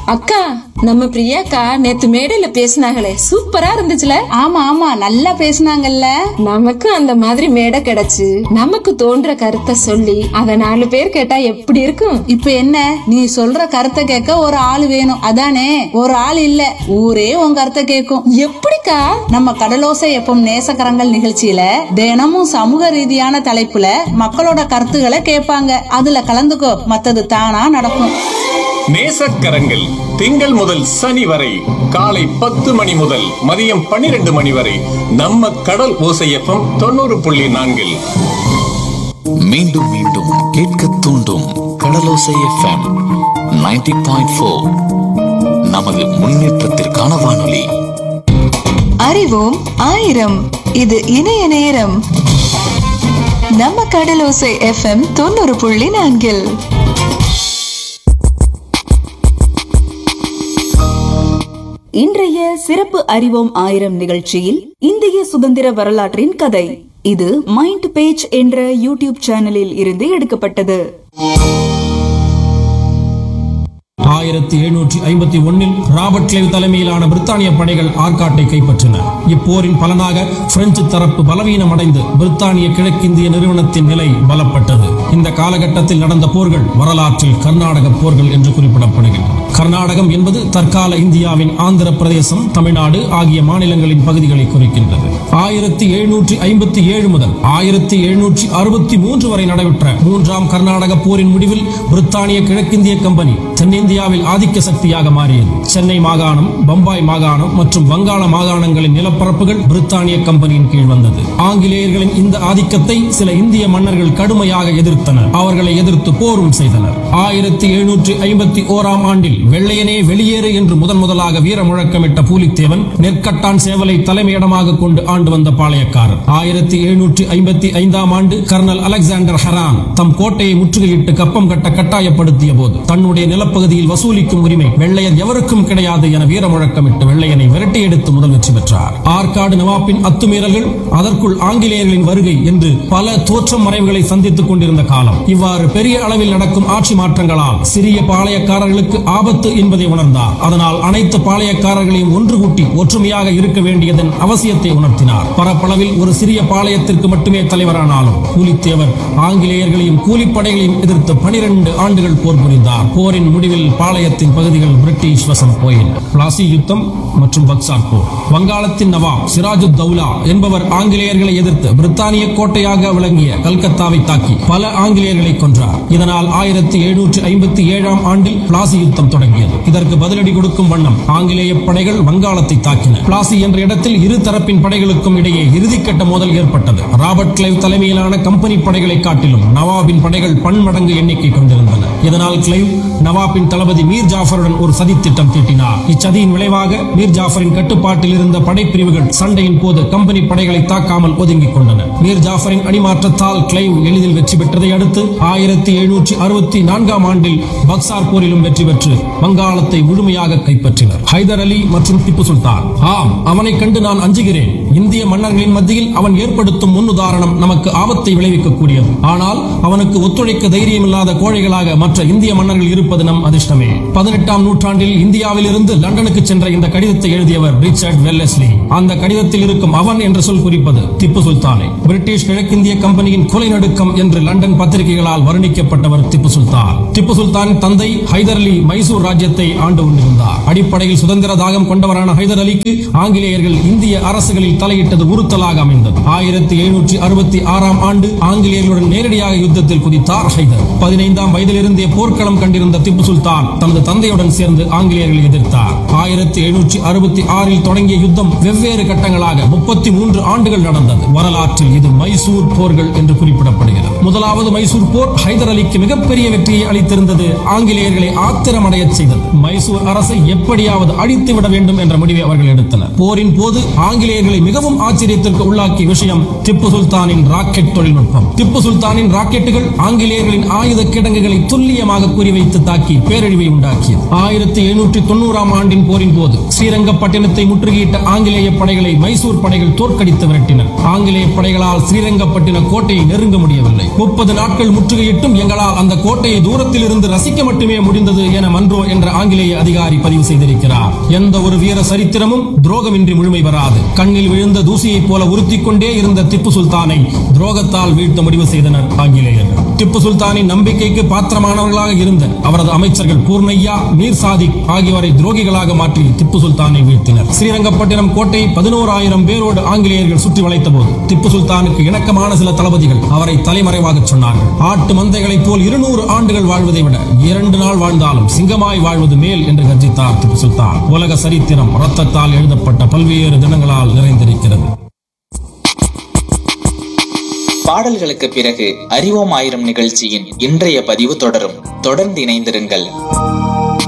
அக்கா நம்ம பிரியாக்கா நேத்து மேடையில பேசினாங்களே சூப்பரா இருந்துச்சுல ஆமா ஆமா நல்லா பேசுனாங்கல்ல நமக்கு அந்த மாதிரி மேடை கிடைச்சு நமக்கு தோன்ற கருத்தை சொல்லி அத நாலு பேர் கேட்டா எப்படி இருக்கும் இப்ப என்ன நீ சொல்ற கருத்தை கேட்க ஒரு ஆள் வேணும் அதானே ஒரு ஆள் இல்ல ஊரே உன் கருத்தை கேட்கும் எப்படிக்கா நம்ம கடலோசை எப்பம் நேசக்கரங்கள் நிகழ்ச்சியில தினமும் சமூக ரீதியான தலைப்புல மக்களோட கருத்துக்களை கேட்பாங்க அதுல கலந்துக்கோ மத்தது தானா நடக்கும் நேசக்கரங்கள் திங்கள் முதல் சனி வரை காலை பத்து மணி முதல் மதியம் பன்னிரண்டு மணி வரை நம்ம கடல் ஓசையப்பம் தொண்ணூறு புள்ளி நான்கில் மீண்டும் மீண்டும் கேட்க தூண்டும் கடலோசை எஃப்எம் 90.4 பாயிண்ட் ஃபோர் நமது முன்னேற்றத்திற்கான வானொலி அறிவோம் ஆயிரம் இது இணைய நேரம் நம்ம கடலோசை எஃப்எம் தொண்ணூறு புள்ளி நான்கில் இன்றைய சிறப்பு அறிவோம் ஆயிரம் நிகழ்ச்சியில் இந்திய சுதந்திர வரலாற்றின் கதை இது மைண்ட் பேஜ் என்ற யூடியூப் சேனலில் இருந்து எடுக்கப்பட்டது ஆயிரத்தி எழுநூற்றி ஐம்பத்தி ஒன்னில் ராபர்ட் கிளைவ் தலைமையிலான பிரித்தானிய படைகள் ஆர்காட்டை கைப்பற்றின இப்போரின் பலனாக பிரெஞ்சு தரப்பு பலவீனம் அடைந்து பிரித்தானிய கிழக்கிந்திய நிறுவனத்தின் நிலை பலப்பட்டது இந்த காலகட்டத்தில் நடந்த போர்கள் வரலாற்றில் கர்நாடக போர்கள் என்று குறிப்பிடப்படுகின்றன கர்நாடகம் என்பது தற்கால இந்தியாவின் ஆந்திர பிரதேசம் தமிழ்நாடு ஆகிய மாநிலங்களின் பகுதிகளை குறிக்கின்றது ஆயிரத்தி எழுநூற்றி ஐம்பத்தி ஏழு முதல் ஆயிரத்தி எழுநூற்றி அறுபத்தி மூன்று வரை நடைபெற்ற மூன்றாம் கர்நாடக போரின் முடிவில் பிரித்தானிய கிழக்கிந்திய கம்பெனி தென்னிந்தியாவில் ஆதிக்க சக்தியாக மாறியது சென்னை மாகாணம் பம்பாய் மாகாணம் மற்றும் வங்காள மாகாணங்களின் நிலப்பரப்புகள் பிரித்தானிய கம்பெனியின் கீழ் வந்தது ஆங்கிலேயர்களின் இந்த ஆதிக்கத்தை சில இந்திய மன்னர்கள் கடுமையாக எதிர்த்தனர் அவர்களை எதிர்த்து போரும் செய்தனர் ஆயிரத்தி எழுநூற்றி ஐம்பத்தி ஓராம் ஆண்டில் வெள்ளையனே வெளியேறு என்று முதன் முதலாக வீர முழக்கமிட்ட பூலித்தேவன் நெற்கட்டான் சேவலை தலைமையிடமாக கொண்டு ஆண்டு வந்த பாளையக்காரர் ஆயிரத்தி எழுநூற்றி ஐம்பத்தி ஐந்தாம் ஆண்டு கர்னல் அலெக்சாண்டர் ஹரான் தம் கோட்டையை முற்றுகையிட்டு கப்பம் கட்ட கட்டாயப்படுத்திய போது தன்னுடைய நிலப்பகுதியில் வசூலிக்கும் உரிமை வெள்ளையர் எவருக்கும் கிடையாது என வீர முழக்கமிட்டு வெள்ளையனை விரட்டி எடுத்து முதல் வெற்றி பெற்றார் ஆற்காடு நவாப்பின் அத்துமீறல்கள் அதற்குள் ஆங்கிலேயர்களின் வருகை என்று பல தோற்றம் மறைவுகளை சந்தித்துக் கொண்டிருந்த காலம் இவ்வாறு பெரிய அளவில் நடக்கும் ஆட்சி மாற்றங்களால் சிறிய பாளையக்காரர்களுக்கு ஆபத்து என்பதை உணர்ந்தார் அதனால் அனைத்து பாளையக்காரர்களையும் ஒன்று கூட்டி ஒற்றுமையாக இருக்க வேண்டியதன் அவசியத்தை உணர்த்தினார் பரப்பளவில் ஒரு சிறிய பாளையத்திற்கு மட்டுமே தலைவரானாலும் கூலித்தேவர் ஆங்கிலேயர்களையும் கூலிப்படைகளையும் எதிர்த்து பனிரெண்டு ஆண்டுகள் போர் புரிந்தார் போரின் முடிவில் பாளையத்தின் பகுதிகள் பிரிட்டிஷ் வசம் போயின பிளாசி யுத்தம் மற்றும் பக்சார் போர் வங்காளத்தின் நவாப் சிராஜுத் தௌலா என்பவர் ஆங்கிலேயர்களை எதிர்த்து பிரித்தானிய கோட்டையாக விளங்கிய கல்கத்தாவை தாக்கி பல ஆங்கிலேயர்களை கொன்றார் இதனால் ஆயிரத்தி எழுநூற்றி ஐம்பத்தி ஏழாம் ஆண்டில் பிளாசி யுத்தம் தொடங்கியது இதற்கு பதிலடி கொடுக்கும் வண்ணம் ஆங்கிலேய படைகள் வங்காளத்தை தாக்கின பிளாசி என்ற இடத்தில் இரு தரப்பின் படைகளுக்கும் இடையே இறுதிக்கட்ட மோதல் ஏற்பட்டது ராபர்ட் கிளைவ் தலைமையிலான கம்பெனி படைகளை காட்டிலும் நவாபின் படைகள் பன்மடங்கு எண்ணிக்கை கொண்டிருந்தன இதனால் கிளைவ் நவாபின் தளபதி மீர் ஜாஃபருடன் ஒரு சதி திட்டம் தீட்டினார் இச்சதியின் விளைவாக மீர் ஜாஃபரின் கட்டுப்பாட்டில் இருந்த படைப்பிரிவுகள் சண்டையின் போது கம்பெனி படைகளை தாக்காமல் ஒதுங்கிக் கொண்டன மீர் ஜாஃபரின் அணிமாற்றத்தால் கிளைவ் எளிதில் வெற்றி பெற்றதை அடுத்து ஆயிரத்தி எழுநூற்றி அறுபத்தி நான்காம் ஆண்டில் பக்சார் போரிலும் வெற்றி பெற்று வங்காளத்தை முழுமையாக கைப்பற்றினர் ஹைதர் அலி மற்றும் திப்பு சுல்தான் ஆம் அவனை கண்டு நான் அஞ்சுகிறேன் இந்திய மன்னர்களின் மத்தியில் அவன் ஏற்படுத்தும் முன்னுதாரணம் நமக்கு ஆபத்தை விளைவிக்கக்கூடியது ஆனால் அவனுக்கு ஒத்துழைக்க தைரியமில்லாத கோழைகளாக மற்ற இந்திய மன்னர்கள் இருப்பது நம் அதிர்ஷ்டமே பதினெட்டாம் நூற்றாண்டில் இந்தியாவில் இருந்து லண்டனுக்கு சென்ற இந்த கடிதத்தை எழுதியவர் ரிச்சர்ட் வெல்லஸ்லி அந்த கடிதத்தில் இருக்கும் அவன் என்ற சொல் குறிப்பது திப்பு சுல்தானை பிரிட்டிஷ் கிழக்கிந்திய கம்பெனியின் கொலை நடுக்கம் என்று லண்டன் பத்திரிகைகளால் வர்ணிக்கப்பட்டவர் திப்பு சுல்தான் திப்பு சுல்தான் தந்தை ஹைதர் அலி மைசூர் ராஜ்யத்தை ஆண்டு கொண்டிருந்தார் அடிப்படையில் சுதந்திர தாகம் கொண்டவரான ஹைதர் அலிக்கு ஆங்கிலேயர்கள் இந்திய அரசுகளில் தலையிட்டது உறுத்தலாக அமைந்தது ஆயிரத்தி எழுநூற்றி அறுபத்தி ஆறாம் ஆண்டு ஆங்கிலேயர்களுடன் நேரடியாக யுத்தத்தில் குதித்தார் ஹைதர் பதினைந்தாம் வயதிலிருந்தே போர்க்களம் கண்டிருந்த திப்பு சுல்தான் தனது தந்தையுடன் சேர்ந்து ஆங்கிலேயர்களை எதிர்த்தார் ஆயிரத்தி எழுநூற்றி அறுபத்தி ஆறில் தொடங்கிய யுத்தம் வெவ்வேறு கட்டங்களாக முப்பத்தி மூன்று ஆண்டுகள் நடந்தது வரலாற்றில் இது மைசூர் போர்கள் என்று குறிப்பிடப்படுகிறது முதலாவது மைசூர் போர் ஹைதர் அலிக்கு மிகப்பெரிய வெற்றியை அளித்திருந்தது ஆங்கிலேயர்களை ஆத்திரமடையச் செய்தது மைசூர் அரசை எப்படியாவது அழித்து விட வேண்டும் என்ற முடிவை அவர்கள் எடுத்தனர் போரின் போது ஆங்கிலேயர்களை மிகவும் ஆச்சரியத்திற்கு உள்ளாக்கிய விஷயம் திப்பு சுல்தானின் ராக்கெட் தொழில்நுட்பம் திப்பு சுல்தானின் ராக்கெட்டுகள் ஆங்கிலேயர்களின் ஆயுத கிடங்குகளை துல்லியமாக குறிவைத்து தாக்கி பேரழிவை பேரழிவை உண்டாக்கியது ஆயிரத்தி எழுநூற்றி தொண்ணூறாம் ஆண்டின் போரின் போது ஸ்ரீரங்கப்பட்டினத்தை முற்றுகையிட்ட ஆங்கிலேய படைகளை மைசூர் படைகள் தோற்கடித்து விரட்டினர் ஆங்கிலேய படைகளால் ஸ்ரீரங்கப்பட்டின கோட்டையை நெருங்க முடியவில்லை முப்பது நாட்கள் முற்றுகையிட்டும் எங்களால் அந்த கோட்டையை தூரத்தில் இருந்து ரசிக்க மட்டுமே முடிந்தது என மன்றோ என்ற ஆங்கிலேய அதிகாரி பதிவு செய்திருக்கிறார் எந்த ஒரு வீர சரித்திரமும் துரோகமின்றி முழுமை வராது கண்ணில் விழுந்த தூசியைப் போல உறுத்திக் கொண்டே இருந்த திப்பு சுல்தானை துரோகத்தால் வீழ்த்த முடிவு செய்தனர் ஆங்கிலேயர்கள் திப்பு சுல்தானின் நம்பிக்கைக்கு பாத்திரமானவர்களாக இருந்த அவரது அமைச்சர்கள் பூர்ணையா மீர் சாதிக் ஆகியோரை துரோகிகளாக மாற்றி திப்பு சுல்தானை வீழ்த்தினர் ஸ்ரீரங்கப்பட்டினம் கோட்டை பதினோராயிரம் பேரோடு ஆங்கிலேயர்கள் சுற்றி வளைத்த போது திப்பு சுல்தானுக்கு இணக்கமான சில தளபதிகள் அவரை தலைமறைவாக சொன்னார்கள் ஆட்டு மந்தைகளைப் போல் இருநூறு ஆண்டுகள் வாழ்வதை விட இரண்டு நாள் வாழ்ந்தாலும் சிங்கமாய் வாழ்வது மேல் என்று கர்ஜித்தார் திப்பு சுல்தான் உலக சரித்திரம் ரத்தத்தால் எழுதப்பட்ட பல்வேறு தினங்களால் நிறைந்திருக்கிறது பாடல்களுக்கு பிறகு அறிவோம் ஆயிரம் நிகழ்ச்சியின் இன்றைய பதிவு தொடரும் தொடர்ந்து இணைந்திருங்கள்